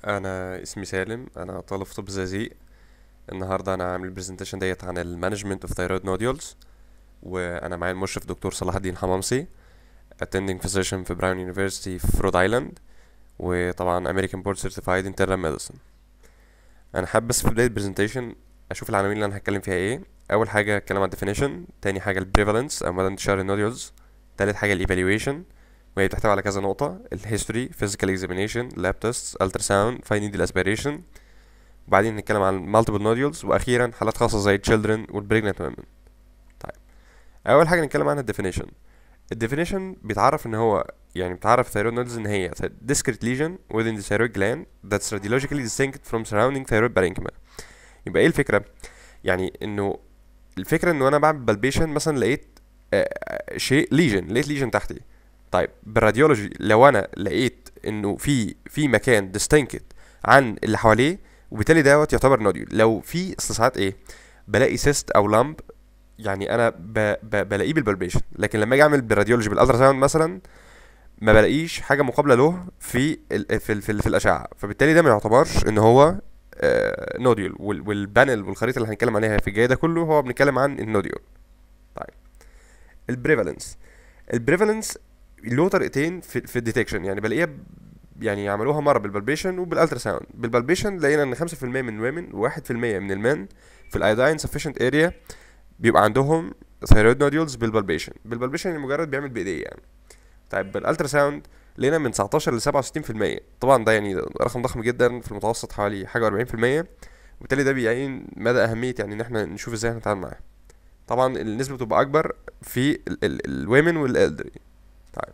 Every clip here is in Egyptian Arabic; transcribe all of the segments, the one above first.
انا اسمي سالم انا طالب في طب زقازيق النهارده انا عامل البرزنتيشن ديت عن المانجمنت اوف ثايرويد نوديولز وانا معايا المشرف دكتور صلاح الدين حمامسي attending physician في براون يونيفرسيتي في رود ايلاند وطبعا American Board Certified Internal Medicine انا حابب بس في بداية البرزنتيشن اشوف العناوين اللي انا هتكلم فيها ايه اول حاجة اتكلم عن definition تاني حاجة ال prevalence او مدى انتشار النوديولز تالت حاجة ال evaluation وهي بتحتوي على كذا نقطة ال history physical examination lab tests ultrasound fine needle aspiration وبعدين نتكلم عن multiple nodules واخيرا حالات خاصة زي children وال pregnant women طيب اول حاجة نتكلم عنها ال definition الديفينيشن بيتعرف ان هو يعني بيتعرف thyroid nodules ان هي discrete lesion within the thyroid gland that's radiologically distinct from surrounding thyroid parenchyma يبقى ايه الفكرة يعني انه الفكرة انه انا بعمل بالبيشن مثلا لقيت آه، آه، شيء ليجن لقيت ليجن تحتي طيب بالراديولوجي لو انا لقيت انه في في مكان distinct عن اللي حواليه وبالتالي دوت يعتبر نوديول لو في اصل ساعات ايه بلاقي سيست او لامب يعني انا ب... ب... بلاقيه بالبلبيشن لكن لما اجي اعمل بالراديولوجي بالالترا ساوند مثلا ما بلاقيش حاجه مقابله له في ال... في ال... في, ال... في الاشعه فبالتالي ده ما يعتبرش ان هو آه نوديول وال... والبانل والخريطه اللي هنتكلم عليها في الجاي ده كله هو بنتكلم عن النوديول طيب البريفالنس البريفالنس له طريقتين في, في الديتكشن يعني بلاقيها ب- يعني عملوها مره بالبلبيشن وبالالترا ساوند بالبلبيشن لقينا ان 5% من الومن و1% من المن في الايودين سفيشنت اريا بيبقى عندهم ثيرويد نوديولز بالبلبيشن بالبلبيشن يعني مجرد بيعمل بايديه يعني طيب بالالترا ساوند لقينا من 19 ل 67% طبعا ده يعني رقم ضخم جدا في المتوسط حوالي حاجه 40% وبالتالي ده بيعين مدى اهميه يعني ان احنا نشوف ازاي هنتعامل معاه طبعا النسبه بتبقى اكبر في الويمن والالدري طيب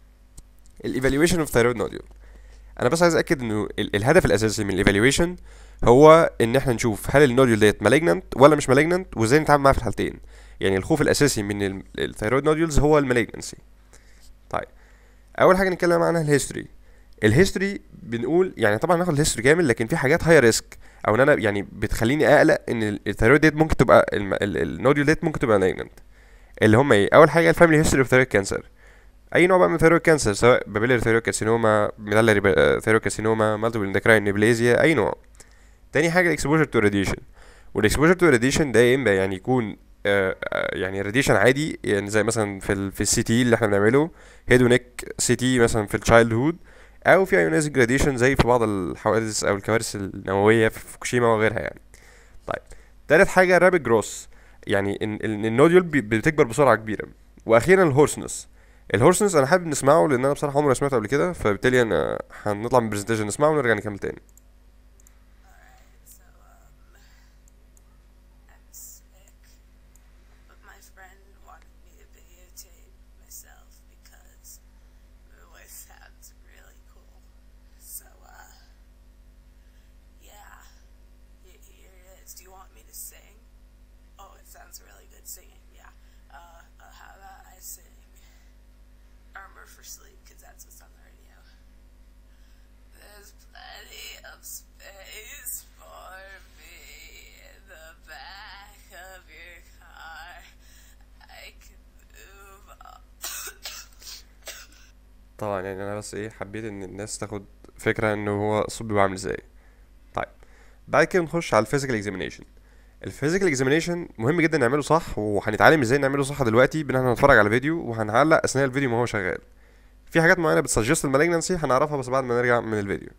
الايفالويشن اوف ثيرويد نوديول انا بس عايز اكد انه ال- الهدف الاساسي من الايفالويشن هو ان احنا نشوف هل النوديول ديت مالجنانت ولا مش مالجنانت وازاي نتعامل معاها في الحالتين يعني الخوف الاساسي من ال- الثيرويد نوديولز هو المالجنسي طيب اول حاجه نتكلم عنها الهيستوري الهيستوري بنقول يعني طبعا ناخد الهيستوري كامل لكن في حاجات هاي ريسك او ان انا يعني بتخليني اقلق ان ال- الثيرويد ديت ممكن تبقى الم- ال- النوديول ديت ممكن تبقى مالجنانت اللي هم ايه اول حاجه الفاميلي هيستوري اوف ثيرويد كانسر اي نوع بقى من ثيرويد كانسر سواء بابيلاري ثيرويد كارسينوما ميدالري ثيرويد كارسينوما مالتيبل اندكراين نيبليزيا اي نوع تاني حاجه الاكسبوجر تو راديشن والاكسبوجر تو راديشن ده يا اما يعني يكون آه، آه، يعني راديشن عادي يعني زي مثلا في ال في السي تي اللي احنا بنعمله هيد ونيك سي تي مثلا في التشايلد هود او في ايونيزنج راديشن زي في بعض الحوادث او الكوارث النوويه في فوكوشيما وغيرها يعني طيب تالت حاجه رابid جروس يعني ان ان النوديول بي- بتكبر بسرعه كبيره واخيرا الهورسنس الهورسنس انا حابب نسمعه لان انا بصراحه عمري ما سمعته قبل كده فبالتالي انا هنطلع من البرزنتيشن نسمعه ونرجع نكمل تاني Alright, so um, I'm sick, but my friend wanted me to videotape myself because my voice sounds really cool. So uh, yeah, y- here it is. Do you want me to sing? Oh, it sounds really good singing. Yeah. Uh, uh how about I sing "Armor for Sleep" because that's what's on the radio. There's plenty of space for me in the back of your car. I can move up. طبعا يعني انا بس ايه حبيت ان الناس تاخد فكره انه هو الصوت بيبقى عامل ازاي طيب بعد كده نخش على الفيزيكال اكزامينيشن الفيزيكال اكزامينيشن مهم جدا نعمله صح وهنتعلم ازاي نعمله صح دلوقتي بان احنا هنتفرج على فيديو وهنعلق اثناء الفيديو ما هو شغال في حاجات معينه بتسجست المالجنسي هنعرفها بس بعد ما نرجع من الفيديو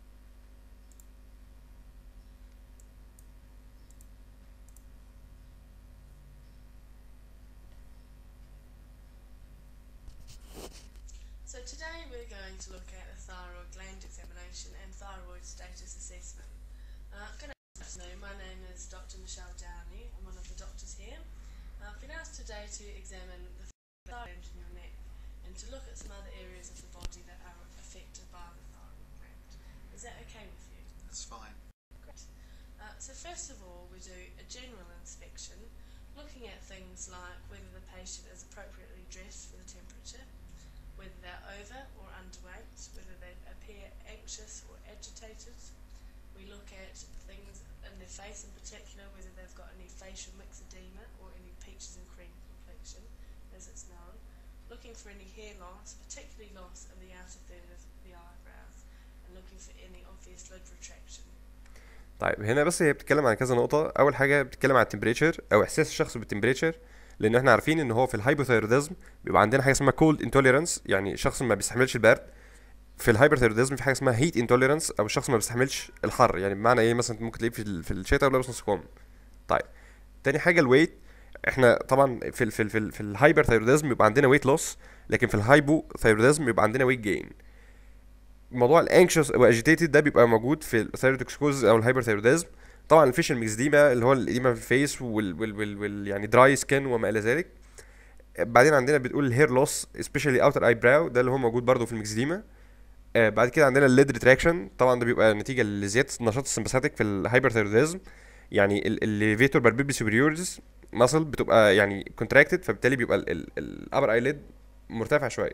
So today we're going to look at a thyroid gland examination and thyroid status assessment. Uh, good afternoon, my name is Dr. Michelle Downey. I'm one of the doctors here. Uh, I've been asked today to examine the thyroid gland in your neck and to look at some other areas of the body that are affected by the thyroid gland. Is that okay with you? That's fine. Great. Uh, so first of all, we do a general inspection, looking at things like whether the patient is appropriately dressed for the temperature, whether they're over or underweight, whether they appear anxious or agitated. We look at things in their face in particular, whether they've got any facial myxedema or any peaches and cream complexion, as it's known. Looking for any hair loss, particularly loss of the outer third of the eyebrows, and looking for any of obvious lid retraction. طيب هنا بس هي بتتكلم عن كذا نقطة أول حاجة بتتكلم عن التمبريتشر أو إحساس الشخص بالتمبريتشر لأن احنا عارفين إن هو في الهايبوثايروديزم بيبقى عندنا حاجة اسمها كولد انتوليرانس يعني شخص ما بيستحملش البرد في الهايبرثايروديزم في حاجة اسمها هيت انتوليرانس أو الشخص ما بيستحملش الحر يعني بمعنى إيه مثلا ممكن تلاقيه في ال- في الشتاء ولابس نص كم طيب تاني حاجة الويت احنا طبعا في ال في ال في, ال في الهايبرثايروديزم بيبقى عندنا ويت لوس لكن في الهايبوثايروديزم بيبقى عندنا ويت جين موضوع الانكشوس او اجيتيتد ده بيبقى موجود في الثايروتوكسكوز او الهايبرثايروديزم طبعا الفيشل ميكسديما اللي هو الاديما في الفيس وال, وال, وال, وال يعني دراي سكين وما الى ذلك بعدين عندنا بتقول الهير لوس سبيشالي اوتر اي براو ده اللي هو موجود برضه في الميكسديما آه بعد كده عندنا الليد ريتراكشن طبعا ده بيبقى نتيجه لزياده النشاط السمباثيك في الهايبرثايروديزم يعني الليفيتور باربيبي سوبريورز ماسل بتبقى يعني كونتراكتد فبالتالي بيبقى الابر اي ليد مرتفع شويه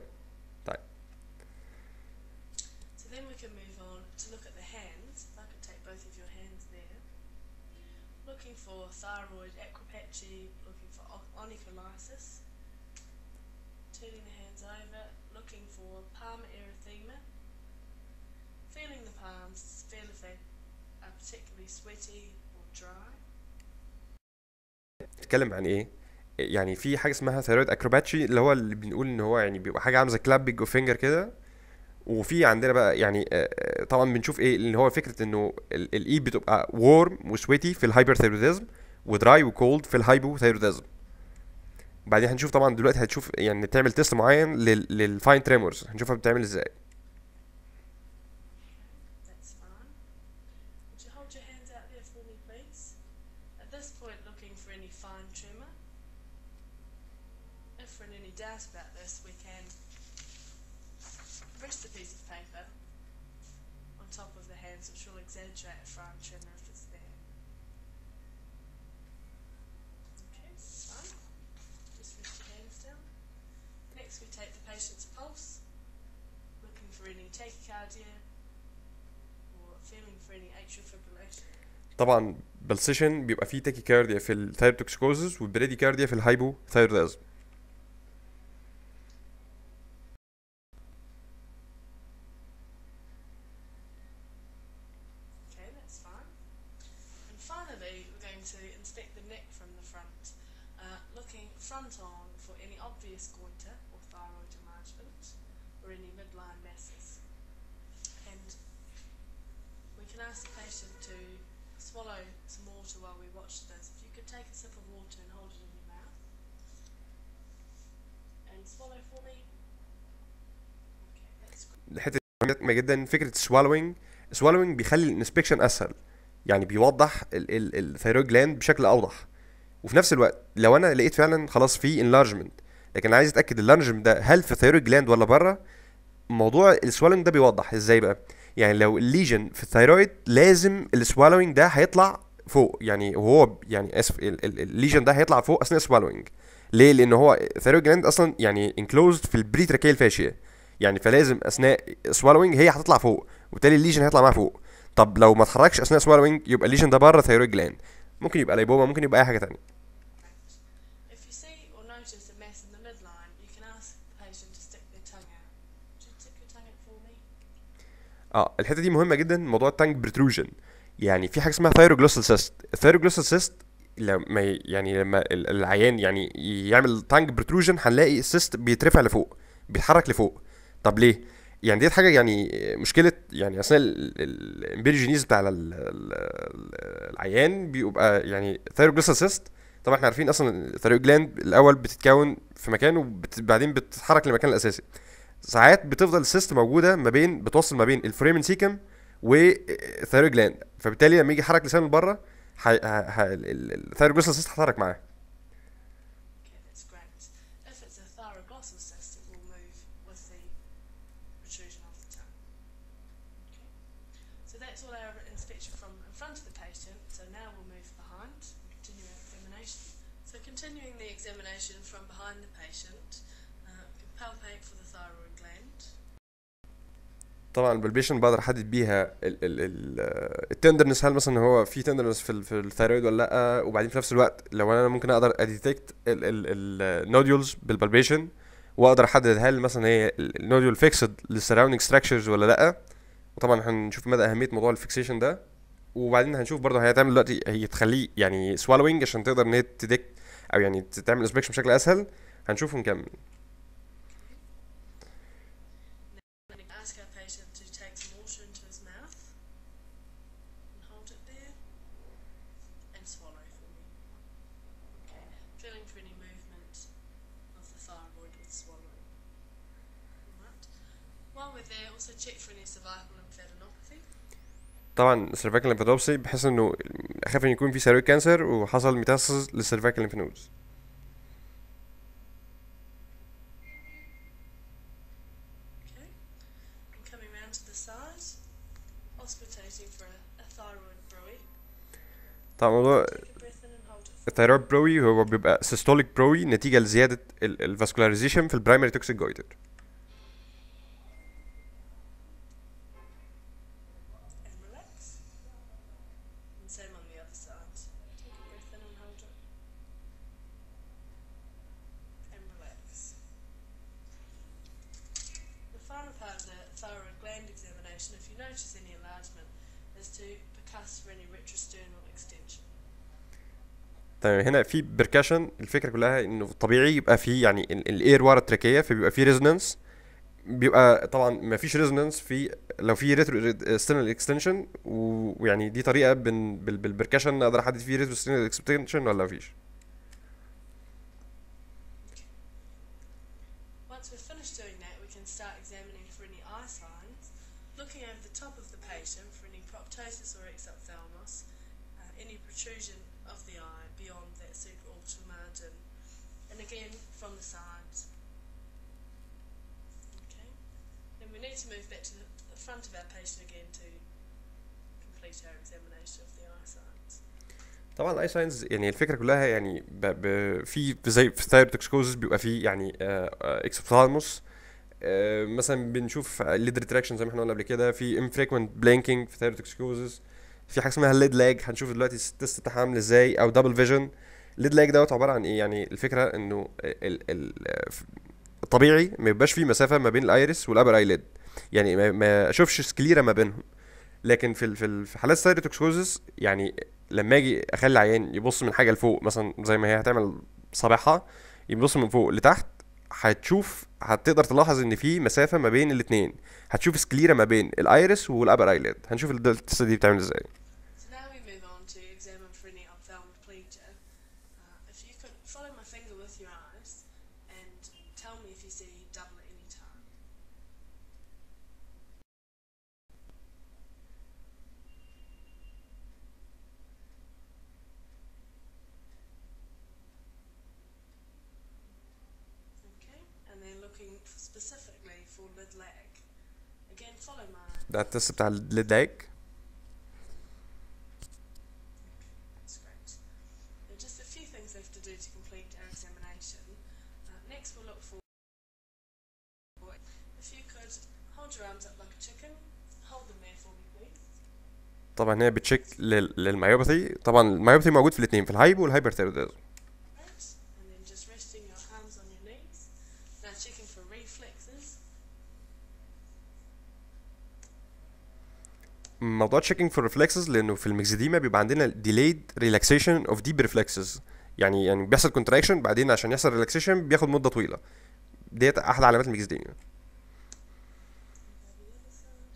So then we can move on to look at the hands. If I could take both of your hands there. Looking for thyroid ecropatchy, looking for o- onycholysis. Turning the hands over, looking for palmar erythema. Feeling the palms, feel if they are particularly sweaty or dry. بتتكلم عن ايه يعني في حاجه اسمها ثيرويد اكروباتشي اللي هو اللي بنقول ان هو يعني بيبقى حاجه عامله زي كلابنج اوف فينجر كده وفي عندنا بقى يعني آه، آه، طبعا بنشوف ايه اللي هو فكره انه ال- الايد بتبقى وورم وسويتي في الهايبرثايروديزم ودراي وكولد في الهايبوثايروديزم بعدين هنشوف طبعا دلوقتي هتشوف يعني تعمل تيست معين لل- للفاين تريمورز هنشوفها بتعمل ازاي That's fine. Would you hold your hands out there for me, please? At this point, looking for any fine tremor. If we're in any doubt about this, we can rest a piece of paper on top of the hands, which will exaggerate a fine tremor if it's there. Okay, that's fine. Just rest your hands down. Next, we take the patient's pulse, looking for any tachycardia or feeling for any atrial fibrillation. طبعا بالسيشن بيبقى فيه تاكيكارديا في الثايروتوكسيكوزس والبريديكارديا في الهايبوثايروديزم Okay, that's fine. And finally, we're going to inspect the neck from the front, uh, looking front on for any obvious goiter or thyroid enlargement or any midline masses. And we can ask the patient to swallow some water while we watch this. If you could take a sip of water and hold it in your mouth. And swallow for me. Okay, that's great. الحته دي مهمه جدا فكره swallowing swallowing بيخلي الانسبكشن اسهل يعني بيوضح الثيرويد جلاند بشكل اوضح وفي نفس الوقت لو انا لقيت فعلا خلاص في انلارجمنت لكن عايز اتاكد اللارجمنت ده هل في الثيرويد جلاند ولا بره موضوع السوالوينج ده بيوضح ازاي بقى يعني لو الليجن في الثيرويد لازم السوالوينج ده هيطلع فوق يعني وهو يعني اسف ال- ال- الليجن ده هيطلع فوق اثناء السوالوينج ليه لان هو الثيرويد جلاند اصلا يعني انكلوزد في البريتراكيال فاشيا يعني فلازم اثناء سوالوينج هي هتطلع فوق وبالتالي الليجن هيطلع معاها فوق طب لو ما اتحركش اثناء سوالوينج يبقى الليجن ده بره الثيرويد جلاند ممكن يبقى ليبوما ممكن يبقى اي حاجه تانية If you see or notice a mass in the midline, you can ask the patient to stick their tongue out. Would you stick your tongue out for me? اه الحته دي مهمه جدا موضوع التانج برتروجن يعني في حاجه اسمها ثايروجلوسال سيست الثايروجلوسال سيست لما ي- يعني لما ال- العيان يعني يعمل تانج برتروجن هنلاقي السيست بيترفع لفوق بيتحرك لفوق طب ليه يعني ديت حاجه يعني مشكله يعني اثناء الامبيريجينيز بتاع ال- ال- ال- العيان بيبقى يعني ثايروجلوسال سيست طبعا احنا عارفين اصلا الثيرويد جلاند الاول بتتكون في مكان وبعدين بتتحرك للمكان الاساسي ساعات بتفضل السيست موجوده ما بين بتوصل ما بين الفوريمن سيكم والثيرويد جلاند فبالتالي لما يجي يحرك لسانه لبره الثيرويد سيست هتحرك معاه Okay, that's great. If it's a thyroglossal cyst, it will move with the protrusion of the tongue. Okay. So that's all our inspection from in front of the patient. So now we'll move behind and continue our examination. So continuing the examination from behind the patient, uh, we can palpate for the thyroid gland. طبعا بالبيشن بقدر احدد بيها التندرنس هل مثلا هو في تندرنس في ال- في الثيرويد ولا لا وبعدين في نفس الوقت لو انا ممكن اقدر اديتكت النوديولز بالبالبيشن واقدر احدد هل مثلا هي النوديول فيكسد للسراوندينج ستراكشرز ولا لا وطبعا هنشوف مدى اهميه موضوع الفيكسيشن ده وبعدين هنشوف برضه هي هتعمل دلوقتي هي تخليه يعني swallowing عشان تقدر ان هي تديك او يعني تعمل اسبكشن بشكل اسهل هنشوف ونكمل Then ask our patient to take some water into his mouth and hold it there and swallow for me. Okay. Feeling for any movement of the thyroid with swallowing. Alright. While we're there, also check for any cervical lymphadenopathy. طبعا السيرفايكال ليمفادوبسي بحيث انه اخاف ان يكون في سيرويد كانسر وحصل ميتاسيس للسيرفايكال ليمف نودز Okay. And coming round to the side, auscultating for a, a thyroid bruit. طبعا موضوع Take a breath in and hold it. For الثيرويد بروي هو بيبقى سيستوليك بروي نتيجه لزياده الفاسكولاريزيشن في البرايمري توكسيك جويتر and relax. And same on the other side. Take a breath in and hold it. And relax. The final part of the thyroid gland examination, if you notice any enlargement, is to percuss for any retrosternal extension. تمام هنا في بركشن الفكره كلها انه طبيعي يبقى في يعني الاير ورا التراكيه فبيبقى في ريزونانس بيبقى طبعا ما فيش ريزونانس في لو في ريترو ستيرنال اكستنشن ويعني دي طريقه بن بال- بالبركشن اقدر احدد فيه ريترو ستيرنال اكستنشن ولا ما فيش Once we're finished doing that, we can start examining for any eye signs, looking over the top of the patient for any proptosis or exophthalmos, uh, any protrusion of the eye beyond that supraorbital margin, and again from the sides. Okay, then we need to move back to the, the front of our patient again to complete our examination of the eye signs. طبعا الاي ساينز يعني الفكره كلها يعني ب ب في زي في ثايروتوكسكوزس بيبقى في يعني اكسوثالموس مثلا بنشوف ليد ريتراكشن زي ما احنا قلنا قبل كده في انفريكوينت بلينكينج في ثايروتوكسكوزس في حاجه اسمها الليد لاج هنشوف دلوقتي التست بتاعها عامل ازاي او دبل فيجن الليد لاج دوت عباره عن ايه يعني الفكره انه ال ال الطبيعي ما يبقاش في مسافه ما بين الايرس والابر ايليد يعني ما- ما اشوفش سكليرا ما بينهم لكن في ال- في ال- في حالات ثايروتوكسكوزس يعني لما اجي اخلي العيان يبص من حاجه لفوق مثلا زي ما هي هتعمل صابعها يبص من فوق لتحت هتشوف هتقدر تلاحظ ان في مسافه ما بين الاثنين هتشوف سكليرا ما بين الايرس والابر ايليد هنشوف ال- التست دي بتعمل ازاي So now we move on to examine for any ophthalmoplegia. Uh, if you could follow my finger with your eyes and tell me if you see double at any time. Okay, and then looking f- specifically for lid lag. Again, follow my ده التست بتاع الليد لاج That's great. There are just a few things left to do to complete our examination. Uh, next, we'll look for. If you could hold your arms up like a chicken, hold them there for me, please. طبعا هي بتشيك لل- للمايوباثي طبعا المايوباثي موجود في الاثنين في الهايبو والهايبرثيروديزم Right. And then just resting your arms on your knees. Now checking for reflexes. موضوع تشيكينج فور ريفلكسز لانه في الميكزيديما بيبقى عندنا ديليد ريلاكسيشن اوف ديب ريفلكسز يعني يعني بيحصل كونتراكشن بعدين عشان يحصل ريلاكسيشن بياخد مده طويله ديت احد علامات الميكزيديما And the other side.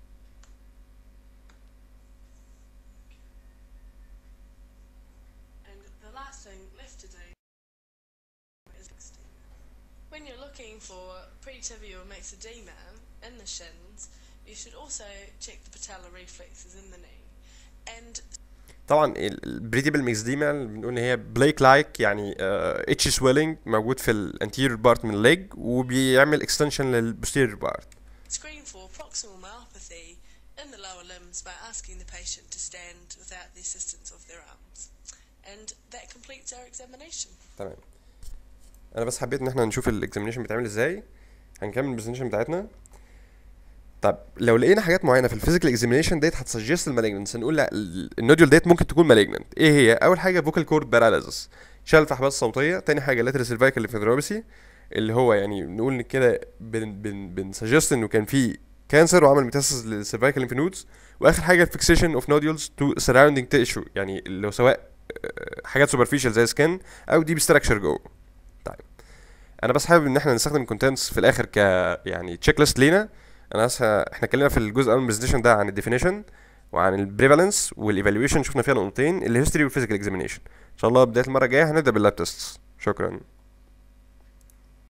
And the last thing left to do is extend. When you're looking for pretibial myxedema in the shins, you should also check the patellar reflexes in the knee. And طبعا البريديبل ميكزيديما اللي بنقول ان هي بليك لايك يعني اتش سويلنج موجود في الانتيريور بارت من الليج وبيعمل اكستنشن للبوستيريور بارت screen for proximal myopathy in the lower limbs by asking the patient to stand without the assistance of their arms. And that completes our examination. تمام انا بس حبيت ان احنا نشوف الاكزامينشن بيتعمل ازاي هنكمل البرزنتيشن بتاعتنا طب لو لقينا حاجات معينه في الفيزيكال اكزامينشن ديت هتسجست المالجنس هنقول لا ال- النوديول ديت ممكن تكون مالجنت ايه هي اول حاجه فوكال كورد باراليزس شلل في احبال الصوتيه تاني حاجه لاترال سيرفايكال ليفيدروبسي اللي هو يعني نقول إن كده بن بن بنسجست انه كان في كانسر وعمل ميتاسيس للسيرفايكال ليمف نودز واخر حاجه الفيكسيشن اوف نوديولز تو سراوندينج تيشو يعني لو سواء آه، حاجات سوبرفيشال زي سكن او ديب ستراكشر جوه طيب انا بس حابب ان احنا نستخدم الكونتنتس في الاخر ك يعني تشيك ليست لينا انا بس ه- احنا اتكلمنا في الجزء الاول من البرزنتيشن ده عن الديفينيشن وعن البريفالنس والايفالويشن شفنا فيها نقطتين الهيستوري والفيزيكال اكزامينيشن ان شاء الله بدايه المره الجايه هنبدا باللاب تيست شكرا